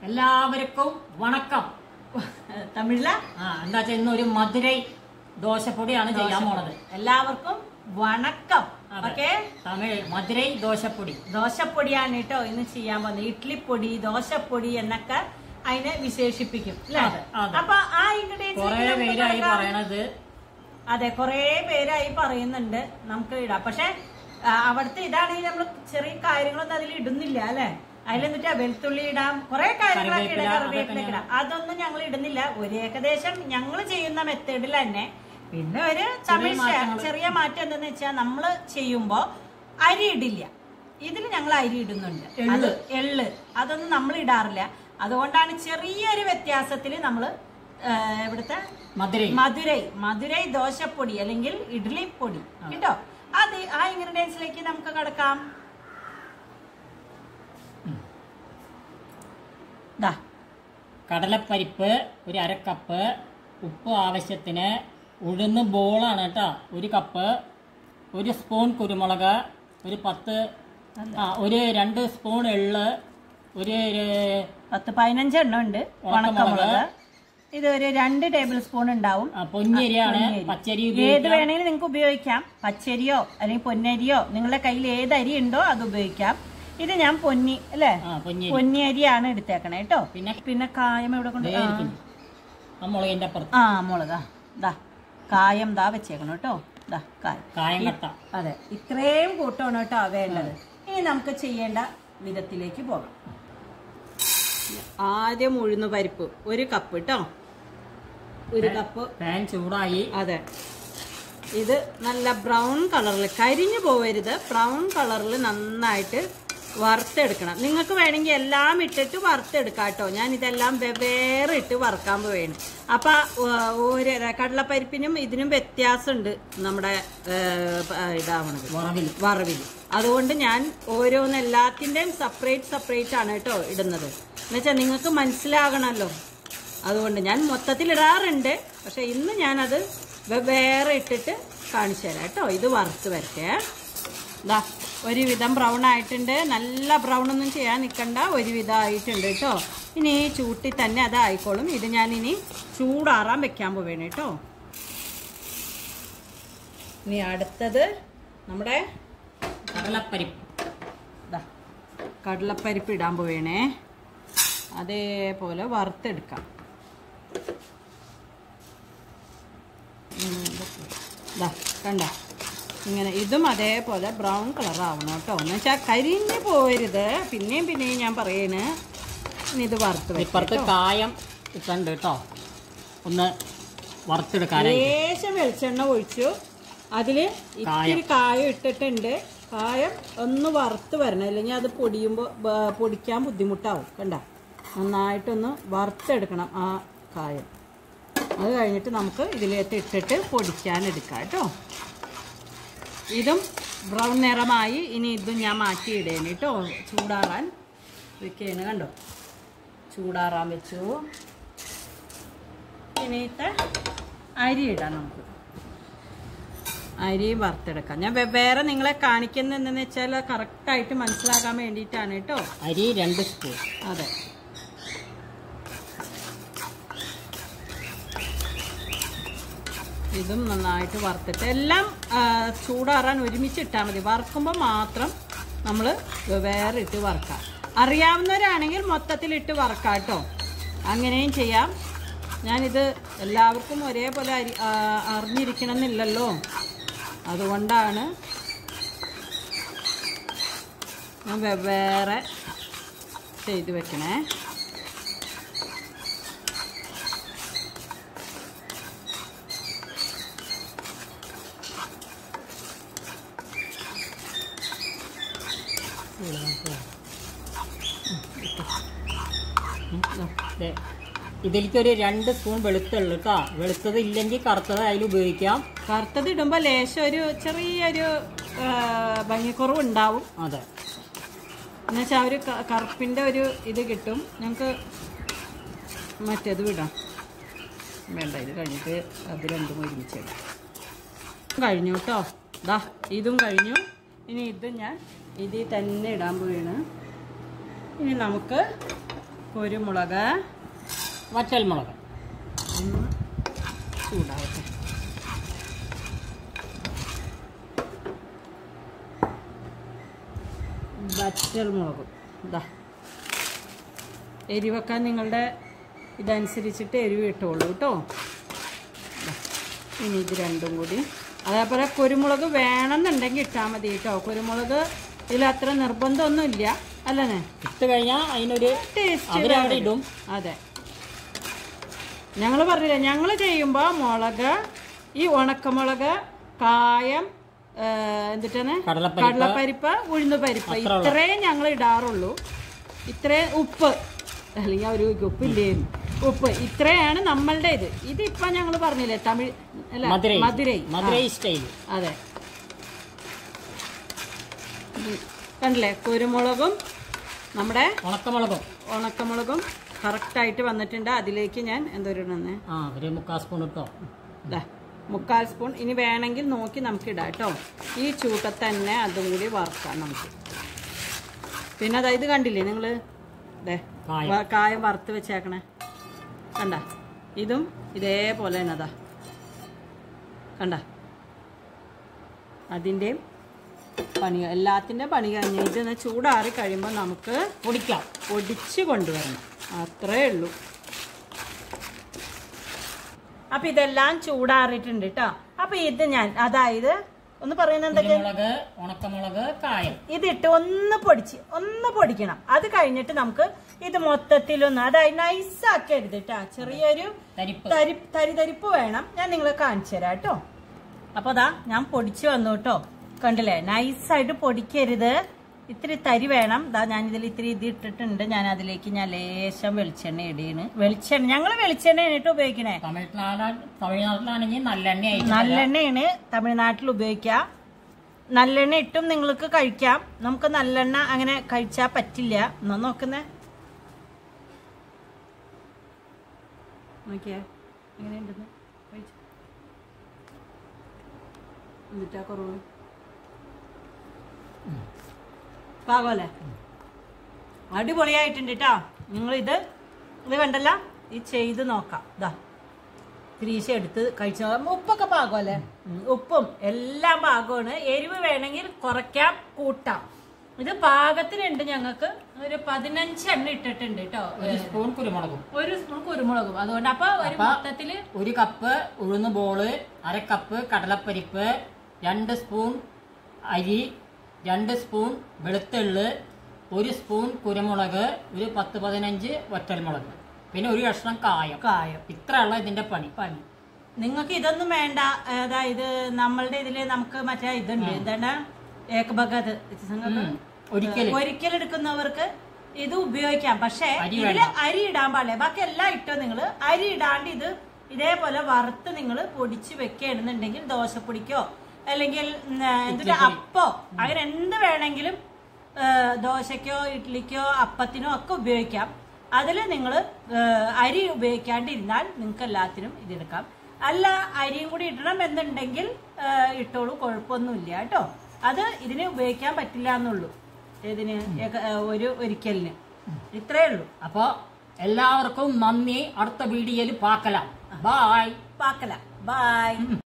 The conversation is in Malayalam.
എല്ലാവർക്കും വണക്കം തമിഴില ആ എന്താ വെച്ചാൽ ഇന്നൊരു മധുരൈ ദോശപ്പൊടിയാണ് ചെയ്യാൻ പോണത് എല്ലാവർക്കും വണക്കം അതെ. ഓക്കെ തമിഴ് മധുരൈ ദോശപ്പൊടി ദോശപ്പൊടിയാണ് കേട്ടോ ഇന്ന് ചെയ്യാൻ പോകുന്നത് ഇഡ്ലിപ്പൊടി ദോശപ്പൊടി എന്നൊക്കെ അതിനെ വിശേഷിപ്പിക്കും അല്ലേ അതെ, അതെ. അപ്പൊ ആ കൊറേ പേരായി ഇൻഗ്രീഡിയൻസ് പറയണത് അതെ കൊറേ പേരായി പറയുന്നുണ്ട് നമുക്ക് ഇടാം പക്ഷെ ആ, അവിടുത്തെ ഇതാണെങ്കിൽ നമ്മൾ ചെറിയ കാര്യങ്ങളൊന്നും അതിൽ ഇടുന്നില്ല അല്ലെ അതിലെന്നിട്ട് വെളുത്തുള്ളി ഇടാം കുറെ കാര്യങ്ങളൊക്കെ ഇടാം കറിവേപ്പില, കറിവേപ്പില അതൊക്കെ ഇടാം അതൊന്നും ഞങ്ങൾ ഇടുന്നില്ല ഒരു ഏകദേശം ഞങ്ങൾ ചെയ്യുന്ന മെത്തേഡിൽ തന്നെ പിന്നെ ഒരു തമിഴ് മാറ്റങ്ങള്. ചെറിയ മാറ്റം എന്തെന്ന് വെച്ചാൽ നമ്മൾ ചെയ്യുമ്പോ അരി ഇടില്ല ഇതിൽ ഞങ്ങൾ അരി ഇടുന്നുണ്ട് അത് എള്ള് അതൊന്നും നമ്മൾ ഇടാറില്ല അതുകൊണ്ടാണ് ചെറിയൊരു വ്യത്യാസത്തിൽ നമ്മൾ ഇവിടുത്തെ മധുരൈ മധുരൈ മധുരൈ ദോശപ്പൊടി അല്ലെങ്കിൽ ഇഡ്ലി പൊടി കേട്ടോ അത് ആ ഇൻഗ്രീഡിയൻസിലേക്ക് നമുക്ക് കടക്കാം ദാ കടലപ്പരിപ്പ് ഒരു അര കപ്പ് ഉപ്പ് ആവശ്യത്തിന് ഉഴുന്ന് ബോളാണ് കേട്ടോ ഒരു കപ്പ് ഒരു സ്പൂൺ കുരുമുളക് ഒരു പത്ത് ആ ഒരു രണ്ട് സ്പൂൺ എള്ള് ഒരു പത്ത് പതിനഞ്ച് എണ്ണം ഉണ്ട് ഉണക്കമുളക് ഇത് ഒരു രണ്ട് ടേബിൾ സ്പൂൺ ഉണ്ടാവും ആ, പൊന്നിയരിയാണ് പൊന്നിയരി. പച്ചരി ഏത് ഉപയോഗിക്കാം വേണമെങ്കിലും നിങ്ങൾക്ക് ഉപയോഗിക്കാം പച്ചരിയോ അല്ലെങ്കിൽ പൊന്നരിയോ നിങ്ങളുടെ കയ്യിൽ ഏത് അരി ഉണ്ടോ അത് ഉപയോഗിക്കാം ഇത് ഞാൻ പൊന്നി അല്ലേ ആ പൊന്നിയരി പൊന്നി അരിയാണ് എടുത്തേക്കണേ കേട്ടോ പിന്നെ പിന്നെ കായം എവിടെ കൊണ്ട് ദേ ഇരിക്കുന്നു. ആ മുളകിന്റെ അപ്പുറത്ത് ആ മുളകാ ദാ കായം ദാ വെച്ചേക്കണം കേട്ടോ ദാ കായം കായം കട്ട അതെ ഇത്രയും കൂട്ടമാണ് കേട്ടോ വേണ്ടത് ഇനി നമുക്ക് ചെയ്യേണ്ട വിധത്തിലേക്ക് പോകാം ആദ്യം ഉഴുന്ന് പരിപ്പ് ഒരു കപ്പ് കേട്ടോ ഒരു കപ്പ് പാൻ ചൂടായി അതെ ഇത് നല്ല ബ്രൗൺ കളറിൽ കരിഞ്ഞു പോവരുത് ബ്രൗൺ കളറിൽ നന്നായിട്ട് വറുത്തെടുക്കണം നിങ്ങൾക്ക് വേണമെങ്കിൽ എല്ലാം ഇട്ടിട്ട് വറുത്തെടുക്കാം കേട്ടോ ഞാൻ ഇതെല്ലാം വെവ്വേറെ ഇട്ട് വറുക്കാൻ പോവുകയാണ് അപ്പൊ ആ, ഒരു കടലപ്പരിപ്പിനും ഇതിനും വ്യത്യാസമുണ്ട് നമ്മുടെ ഏ, ഇതാവണത് വറവിൽ വറവിൽ അതുകൊണ്ട് ഞാൻ ഓരോന്ന് എല്ലാത്തിൻ്റെയും സെപ്പറേറ്റ് സെപ്പറേറ്റ് ആണ് കേട്ടോ ഇടുന്നത് എന്നുവെച്ചാൽ നിങ്ങൾക്ക് മനസ്സിലാകണമല്ലോ അതുകൊണ്ട് ഞാൻ മൊത്തത്തിൽ ഇടാറുണ്ട് പക്ഷെ ഇന്ന് ഞാനത് വേറെ ഇട്ടിട്ട് കാണിച്ചു തരാം കേട്ടോ ഇത് വറുത്ത് വരട്ടെ ദാ ഒരുവിധം ബ്രൗൺ ആയിട്ടുണ്ട് നല്ല ബ്രൗൺ ഒന്നും ചെയ്യാൻ നിൽക്കണ്ട ഒരുവിധം ആയിട്ടുണ്ട് കേട്ടോ ഇനി ഈ ചൂട്ടിൽ തന്നെ അത് ആയിക്കോളും ഇത് ഞാൻ ഇനി ചൂടാറാൻ വെക്കാൻ പോവേണ് കേട്ടോ ഇനി അടുത്തത് നമ്മുടെ കടലപ്പരിപ്പ് ദാ, കടലപ്പരിപ്പ് ഇടാൻ പോവേണേ അതേപോലെ വറുത്തെടുക്കാം ഉം, ദാ, കണ്ട ഇങ്ങനെ ഇതും അതേപോലെ ബ്രൗൺ കളർ ആവണം കേട്ടോ എന്ന് വെച്ചാൽ കരിഞ്ഞു പോരുത് പിന്നെയും പിന്നെയും ഞാൻ പറയണ് ഇനി ഇത് വറുത്ത് വെക്കാം ഇപ്പുറത്ത് കായം ഇട്ടുണ്ട് കേട്ടോ ഒന്ന് വറുത്തെടുക്കാനായി ലേശം വെളിച്ചെണ്ണ ഒഴിച്ചു അതില് ഇത്തിരി കായം ഇട്ടിട്ടുണ്ട് കായം ഒന്ന് വറുത്ത് വരണം അല്ലെങ്കിൽ അത് പൊടിയുമ്പോൾ പൊടിക്കാൻ ബുദ്ധിമുട്ടാവും കണ്ട നന്നായിട്ടൊന്ന് വറുത്തെടുക്കണം ആ കായം അത് കഴിഞ്ഞിട്ട് നമുക്ക് ഇതിലേക്ക് ഇട്ടിട്ട് പൊടിക്കാൻ എടുക്കാം കേട്ടോ ഇതും ബ്രൗൺ നിറമായി ഇനി ഇതും ഞാൻ മാറ്റിയിടേന് കേട്ടോ ചൂടാറാൻ വെക്കേണ് കണ്ടോ ചൂടാറാൻ വെച്ചു ഇനിത്തെ അരി ഇടാം നമുക്ക് അരി വറുത്തെടുക്കാം ഞാൻ വെവ്വേറെ നിങ്ങളെ കാണിക്കുന്നത് എന്തെന്ന് വെച്ചാൽ കറക്റ്റായിട്ട് മനസ്സിലാക്കാൻ വേണ്ടിയിട്ടാണ് കേട്ടോ അരി രണ്ട് സ്പൂൺ അതെ ഇതും നന്നായിട്ട് വറുത്തിട്ട് എല്ലാം ആ, ചൂടാറാൻ ഒരുമിച്ച് ഇട്ടാൽ മതി വറുക്കുമ്പോൾ മാത്രം നമ്മൾ വേറെ ഇട്ട് വറുക്കാം അറിയാവുന്നവരാണെങ്കിൽ മൊത്തത്തിലിട്ട് വറുക്കാം കേട്ടോ അങ്ങനെയും ചെയ്യാം ഞാനിത് എല്ലാവർക്കും ഒരേപോലെ അരി ആ, അറിഞ്ഞിരിക്കണമെന്നില്ലല്ലോ അതുകൊണ്ടാണ് ഞാൻ വെവ്വേറെ ചെയ്ത് വെക്കണേ ദേ, ഇതിലേക്ക് ഒരു രണ്ട് സ്പൂൺ വെളുത്തുള്ളൂ കേട്ടോ വെളുത്തത് ഇല്ലെങ്കിൽ കറുത്തത് അതിൽ ഉപയോഗിക്കാം കറുത്തത് ഇടുമ്പോൾ ലേശം ഒരു ചെറിയൊരു ആ, ഭംഗിക്കുറവ് ഉണ്ടാവും അതെ എന്നുവെച്ചാൽ ഒരു ക- കറുപ്പിൻ്റെ ഒരു ഇത് കിട്ടും ഞങ്ങൾക്ക് മറ്റേത് വിടാം വേണ്ട ഇത് കഴിഞ്ഞിട്ട് അത് രണ്ടും ഒരുമിച്ച് ഇടാം കഴിഞ്ഞു കേട്ടോ ദാ ഇതും കഴിഞ്ഞു ഇനി ഇത് ഞാൻ ഇതിൽ തന്നെ ഇടാൻ പോവാണ് ഇനി നമുക്ക് കുരുമുളക് വറ്റൽമുളക് ഒന്ന് ചൂടാവട്ടെ വറ്റൽമുളകും ഇതാ എരിവെക്കാൻ നിങ്ങളുടെ ഇതനുസരിച്ചിട്ട് എരിവ് ഇട്ടോളൂ കേട്ടോ ദാ. ഇനി ഇത് രണ്ടും കൂടി അതേപോലെ കുരുമുളക് വേണമെന്നുണ്ടെങ്കിൽ ഇട്ടാൽ മതി കേട്ടോ കുരുമുളക് ഇതിൽ അത്ര നിർബന്ധമൊന്നുമില്ല അല്ലേ ഇട്ട് കഴിഞ്ഞാൽ അതിനൊരു ടേസ്റ്റ് അവരവിടെ ഇടും അതെ ഞങ്ങൾ പറഞ്ഞില്ല ഞങ്ങൾ ചെയ്യുമ്പോൾ മുളക് ഈ ഉണക്കമുളക് കായം ഏ, എന്തിട്ടാണ് കടലപ്പരിപ്പ് കടലപ്പരിപ്പ് ഉഴുന്നുപരിപ്പ് അത്രേ ഉള്ളൂ. ഇത്രേ ഞങ്ങൾ ഇടാറുള്ളൂ ഇത്രേ ഉപ്പ് അല്ലെങ്കിൽ ഒരു ഉപ്പില്ലേ ഉപ്പ് ഇത്രയാണ് നമ്മളുടെ ഇത് ഇതിപ്പോ ഞങ്ങൾ പറഞ്ഞില്ലേ തമിഴ് അല്ല മധുരൈ മധുരൈ മധുരൈ സ്റ്റൈൽ അതെ ഉം. കണ്ടില്ലേ കുരുമുളകും നമ്മുടെ ഉണക്കമുളകും ഉണക്കമുളകും കറക്റ്റായിട്ട് വന്നിട്ടുണ്ട് അതിലേക്ക് ഞാൻ എന്തോരിടണേ ആ ഒരു മുക്കാൽ സ്പൂൺ ഇട്ടോ ഇതാ മുക്കാൽ സ്പൂൺ ഇനി വേണമെങ്കിൽ നോക്കി നമുക്ക് ഇടാം കേട്ടോ ഈ ചൂട്ടത്ത് തന്നെ അതും കൂടി വറുക്കാം നമുക്ക് പിന്നെ അതാ ഇത് കണ്ടില്ലേ നിങ്ങൾ ഇതേ കായം. വ- കായം വറുത്ത് വെച്ചേക്കണേ കണ്ട ഇതും ഇതേപോലെ തന്നെ അതാ കണ്ട അതിൻ്റെയും പണി എല്ലാത്തിൻ്റെ പണി കഴിഞ്ഞ് ഇതൊന്ന് ചൂടാറി കഴിയുമ്പോൾ നമുക്ക് പൊടിക്കാം പൊടിച്ച് കൊണ്ടുവരണം അത്രേ ഉള്ളൂ അപ്പൊ ഇതെല്ലാം ചൂടാറിയിട്ടുണ്ട് കേട്ടോ അപ്പൊ ഇത് ഞാൻ അതായത് ഒന്ന് പറയുന്നത് എന്തൊക്കെ കുരുമുളക് ഉണക്കമുളക് കായം ഇതിട്ട് ഒന്ന് പൊടിച്ച് ഒന്ന് പൊടിക്കണം അത് കഴിഞ്ഞിട്ട് നമുക്ക് ഇത് മൊത്തത്തിലൊന്ന് അതായത് നൈസ് ആക്കരുത് കേട്ടോ ചെറിയൊരു തരിപ്പ് തരി തരിതരിപ്പ് വേണം ഞാൻ നിങ്ങളെ കാണിച്ചു തരാം കേട്ടോ അപ്പൊ അതാ ഞാൻ പൊടിച്ചു വന്നു കേട്ടോ കണ്ടില്ലേ നൈസായിട്ട് പൊടിക്കരുത് ഇത്തിരി തരി വേണം ദാ ഞാൻ ഇതിൽ ഇത്തിരി ഇത് ഇട്ടിട്ടുണ്ട് ഞാൻ അതിലേക്ക് ഞാൻ ലേശം വെളിച്ചെണ്ണ ഇടീണ് വെളിച്ചെണ്ണ ഞങ്ങൾ വെളിച്ചെണ്ണയാണ് കേട്ടോ ഉപയോഗിക്കണേ തമിഴ്നാട് തമിഴ്നാട്ടിലാണെങ്കിൽ നല്ലെണ്ണ ആയിട്ട് നല്ലെണ്ണയാണ് തമിഴ്നാട്ടിൽ ഉപയോഗിക്കുക നല്ലെണ്ണ ഇട്ടും നിങ്ങൾക്ക് കഴിക്കാം നമുക്ക് നല്ലെണ്ണ അങ്ങനെ കഴിച്ചാൽ പറ്റില്ല എന്നാ നോക്കുന്നേ നോക്കിയേ എങ്ങനെയുണ്ടെന്ന് കഴിച്ചു എന്നിട്ടാ കുറവ് പാകമല്ലേ അടിപൊളിയായിട്ടുണ്ട് കേട്ടോ നിങ്ങൾ ഇത് ഇത് കണ്ടല്ല ഇത് ചെയ്ത് നോക്കാം ഇതാ ഗ്രീശ എടുത്ത് കഴിച്ചു നോക്കാം ഉപ്പൊക്കെ പാകമല്ലേ ഉപ്പും എല്ലാം പാകമാണ് എരിവ് വേണമെങ്കിൽ കുറയ്ക്കാം കൂട്ടാം ഇത് പാകത്തിനുണ്ട് ഞങ്ങൾക്ക് ഒരു പതിനഞ്ച് എണ്ണ ഇട്ടിട്ടുണ്ട് കേട്ടോ ഒരു സ്പൂൺ കുരുമുളകും ഒരു സ്പൂൺ കുരുമുളകും അതുകൊണ്ട് അപ്പൊ ഒരു അപ്പൊ മൊത്തത്തില് ഒരു കപ്പ് ഉഴുന്ന് ബോള് അര കപ്പ് കടലപ്പരിപ്പ് രണ്ട് സ്പൂൺ അരി രണ്ട് സ്പൂൺ വെളുത്തുള്ളി ഒരു സ്പൂൺ കുരുമുളക് ഒരു പത്ത് പതിനഞ്ച് വറ്റൽമുളക് പിന്നെ ഒരു കഷ്ണം കായം കായം ഇത്രയുള്ള ഇതിന്റെ പണി പണി നിങ്ങൾക്ക് ഇതൊന്നും വേണ്ട അതായത് നമ്മളുടെ ഇതില് നമുക്ക് മറ്റേ ഇതുണ്ട് എന്താണ് ഏകഭഗത് ഒരിക്കല് ഒരിക്കലെടുക്കുന്നവർക്ക് ഇത് ഉപയോഗിക്കാം പക്ഷേ അരി ഇതില് അരി ഇടാൻ പാടില്ല ബാക്കി എല്ലാം ഇട്ടോ നിങ്ങൾ അരി ഇടാണ്ട് ഇത് ഇതേപോലെ വറുത്ത് നിങ്ങൾ പൊടിച്ച് വെക്കുകയാണെന്നുണ്ടെങ്കിൽ ദോശപ്പൊടിക്കോ അല്ലെങ്കിൽ ഉം, എന്തിട്ട് അപ്പോ അങ്ങനെ എന്ത് വേണമെങ്കിലും ഏ, ദോശയ്ക്കോ ഇഡ്ഡലിക്കോ അപ്പത്തിനോ ഒക്കെ ഉപയോഗിക്കാം അതിൽ നിങ്ങൾ അരി ഉപയോഗിക്കാണ്ടിരുന്നാൽ നിങ്ങൾക്ക് എല്ലാത്തിനും ഇതെടുക്കാം അല്ല അരിയും കൂടി ഇടണം എന്നുണ്ടെങ്കിൽ ഏ, ഇട്ടോളൂ കുഴപ്പമൊന്നുമില്ല കേട്ടോ അത് ഇതിന് ഉപയോഗിക്കാൻ പറ്റില്ല എന്നുള്ളൂ ഇതിന് ഏക- ഏ, ഒരു ഒരിക്കലിന് ഇത്രേ ഉള്ളൂ അപ്പൊ എല്ലാവർക്കും നന്ദി അടുത്ത വീഡിയോയിൽ പാക്കലാം ബായ് പാക്കല ബായ്